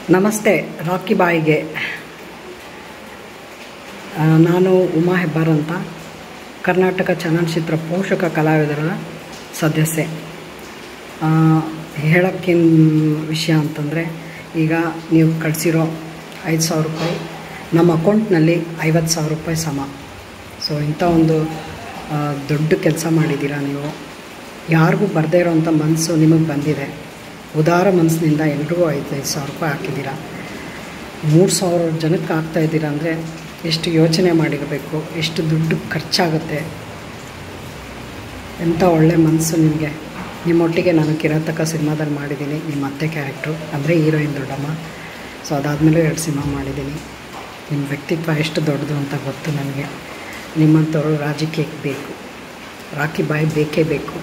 ನಮಸ್ತೆ ರಾಕಿ ಬಾಯಿಗೆ ಆ, ನಾನು ಉಮಾ ಹೆಬ್ಬಾರ್ ಅಂತ ಕರ್ನಾಟಕ ಚಲನಚಿತ್ರ ಪೋಷಕ ಕಲಾವಿದರ ಸದಸ್ಯೆ ಆ, ಹೇಳೋಕ್ಕೇನು ವಿಷಯ ಅಂತಂದರೆ ಈಗ ನೀವು ಕಳಿಸಿರೋ ಐದು ಸಾವಿರ ರೂಪಾಯಿ ನಮ್ಮ ಅಕೌಂಟ್ನಲ್ಲಿ ಐವತ್ತು ಸಾವಿರ ರೂಪಾಯಿ ಸಮ ಸೊ ಇಂಥ ಒಂದು ಆ, ದೊಡ್ಡ ಕೆಲಸ ಮಾಡಿದ್ದೀರಾ ನೀವು ಯಾರಿಗೂ ಬರದೇ ಇರೋವಂಥ ಮನಸ್ಸು ನಿಮಗೆ ಬಂದಿದೆ ಉದಾರ ಮನಸ್ಸಿನಿಂದ ಎಲ್ರಿಗೂ ಐದೈದು ಸಾವಿರ ರೂಪಾಯಿ ಹಾಕಿದ್ದೀರಾ ಮೂರು ಸಾವಿರ ಜನಕ್ಕೆ ಹಾಕ್ತಾ ಇದ್ದೀರಾ ಅಂದರೆ ಎಷ್ಟು ಯೋಚನೆ ಮಾಡಿರಬೇಕು ಎಷ್ಟು ದುಡ್ಡು ಖರ್ಚಾಗುತ್ತೆ ಎಂಥ ಒಳ್ಳೆ ಮನಸ್ಸು ನಿಮಗೆ ನಿಮ್ಮೊಟ್ಟಿಗೆ ನಾನು ಕಿರಾತಕ ಸಿನಿಮಾದಲ್ಲಿ ಮಾಡಿದ್ದೀನಿ ನಿಮ್ಮ ಅತ್ತೆ ಕ್ಯಾರೆಕ್ಟ್ರು ಅಂದರೆ ಹೀರೋಯಿನ್ ದೊಡ್ಡಮ್ಮ ಸೊ ಅದಾದಮೇಲೆ ಎರಡು ಸಿನಿಮಾ ಮಾಡಿದ್ದೀನಿ ನಿಮ್ಮ ವ್ಯಕ್ತಿತ್ವ ಎಷ್ಟು ದೊಡ್ಡದು ಅಂತ ಗೊತ್ತು ನನಗೆ ನಿಮ್ಮಂಥವ್ರು ರಾಜಕೀಯಕ್ಕೆ ಬೇಕು ರಾಕಿ ಬಾಯಿ ಬೇಕೇ ಬೇಕು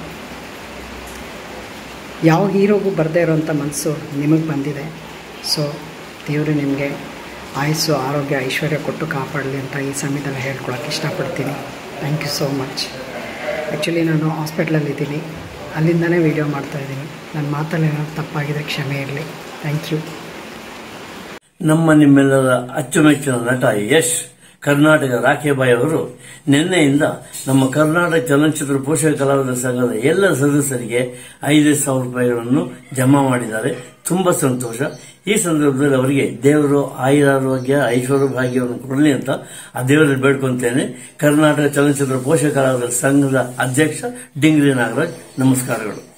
ಯಾವ ಹೀರೋಗೂ ಬರದೇ ಇರೋವಂಥ ಮನಸ್ಸು ನಿಮಗೆ ಬಂದಿದೆ ಸೊ ದೇವರು ನಿಮಗೆ ಆಯುಸ್ಸು ಆರೋಗ್ಯ ಐಶ್ವರ್ಯ ಕೊಟ್ಟು ಕಾಪಾಡಲಿ ಅಂತ ಈ ಸಮಯದಲ್ಲಿ ಹೇಳ್ಕೊಳಕ್ಕೆ ಇಷ್ಟಪಡ್ತೀನಿ thank you so much actually ನಾನು ಹಾಸ್ಪಿಟ್ಲಲ್ಲಿದ್ದೀನಿ ಅಲ್ಲಿಂದನೇ ವೀಡಿಯೋ ಮಾಡ್ತಾಯಿದ್ದೀನಿ ನನ್ನ ಮಾತಲ್ಲಿ ಏನಾದ್ರು ತಪ್ಪಾಗಿದೆ ಕ್ಷಮೆ ಇರಲಿ ಥ್ಯಾಂಕ್ ಯು ನಮ್ಮ ನಿಮ್ಮೆಲ್ಲರ ಅಚ್ಚುಮೆಚ್ಚಿನ ನಟ ಯಶ್ ಕರ್ನಾಟಕ ರಾಖೇಬಾಯಿ ಅವರು ನಿನ್ನೆಯಿಂದ ನಮ್ಮ ಕರ್ನಾಟಕ ಚಲನಚಿತ್ರ ಪೋಷಕ ಕಲಾವಿದರ ಸಂಘದ ಎಲ್ಲ ಸದಸ್ಯರಿಗೆ ಐದೈದು ಸಾವಿರ ರೂಪಾಯಿಗಳನ್ನು ಜಮಾ ಮಾಡಿದ್ದಾರೆ ತುಂಬಾ ಸಂತೋಷ ಈ ಸಂದರ್ಭದಲ್ಲಿ ಅವರಿಗೆ ದೇವರು ಆಯುರಾರೋಗ್ಯ ಐಶ್ವರ್ಯ ಭಾಗ್ಯವನ್ನು ಕೊಡಲಿ ಅಂತ ಆ ದೇವರಲ್ಲಿ ಬೇಡ್ಕೊಂತೇನೆ ಕರ್ನಾಟಕ ಚಲನಚಿತ್ರ ಪೋಷಕ ಕಲಾವಿದರ ಸಂಘದ ಅಧ್ಯಕ್ಷ ಡಿಂಗ್ರಿ ನಾಗರಾಜ್ ನಮಸ್ಕಾರಗಳು